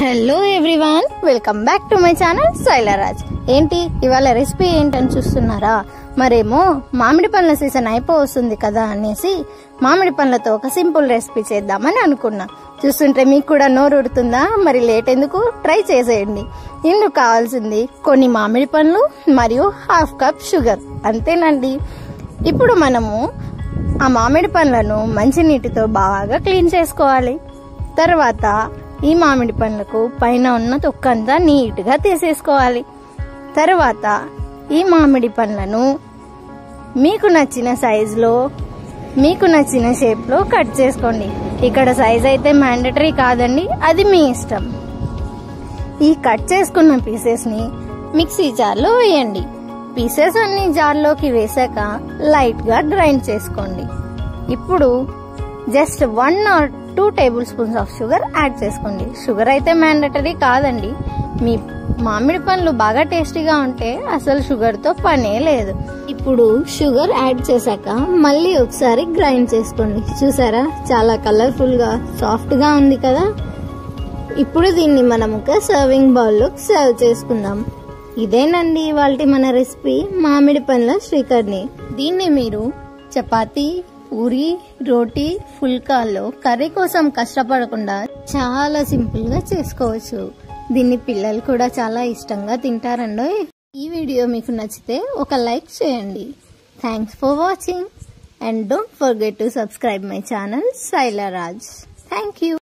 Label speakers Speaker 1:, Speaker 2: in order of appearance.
Speaker 1: hello everyone welcome back to my channel Shailaraj ఏంటి ఇవాళ recipe ఏంటని చూస్తున్నారా మరేమో మామిడి పండ్ల సీజన్ అయిపోవస్తుంది కదా అనేసి మామిడి పండ్లతో ఒక సింపుల్ రెసిపీ చేద్దామని అనుకున్నా చూస్తుంటే మీకు కూడా నోరు ఉడుతుందా మరి లేట్ ఎందుకు ట్రై చేసేయండి ఇందుకు కావాల్సింది కొన్ని మామిడి పండ్లు మరియు హాఫ్ కప్ షుగర్ అంతేనండి ఇప్పుడు మనము ఆ మామిడి పండ్లను మంచినీటితో బాగా క్లీన్ చేసుకోవాలి తర్వాత ఈ మామిడి పండ్లకు పైన ఉన్న తొక్కంతా నీట్గా తీసేసుకోవాలి తర్వాత ఈ మామిడి పండ్లను మీకు నచ్చిన సైజులో మీకు నచ్చిన షేప్లో కట్ చేసుకోండి ఇక్కడ సైజ్ అయితే మ్యాండటరీ కాదండి అది మీ ఇష్టం ఈ కట్ చేసుకున్న పీసెస్ని మిక్సీ జార్లో వేయండి పీసెస్ అన్ని జార్లోకి వేసాక లైట్గా గ్రైండ్ చేసుకోండి ఇప్పుడు just one or two tablespoons of sugar add చేసుకోండి షుగర్ అయితే మ్యాండటరీ కాదండి మీ మామిడి పండ్లు బాగా టేస్టీగా ఉంటే అసలు షుగర్తో పనే లేదు ఇప్పుడు షుగర్ యాడ్ చేశాక మళ్ళీ ఒకసారి గ్రైండ్ చేసుకోండి చూసారా చాలా కలర్ఫుల్గా సాఫ్ట్గా ఉంది కదా ఇప్పుడు దీన్ని మనం ఒక సర్వింగ్ బౌల్లో సర్వ్ చేసుకుందాం ఇదేనండి ఇవాళ మన రెసిపీ మామిడి పండ్ల శ్రీకర్ణి దీన్ని మీరు చపాతీ పూరి రోటీ ఫుల్కాల్లో కర్రీ కోసం కష్టపడకుండా చాలా సింపుల్ గా చేసుకోవచ్చు దీన్ని పిల్లలు కూడా చాలా ఇష్టంగా తింటారండో ఈ వీడియో మీకు నచ్చితే ఒక లైక్ చేయండి thanks for watching and don't forget to subscribe my channel Shailaraj thank you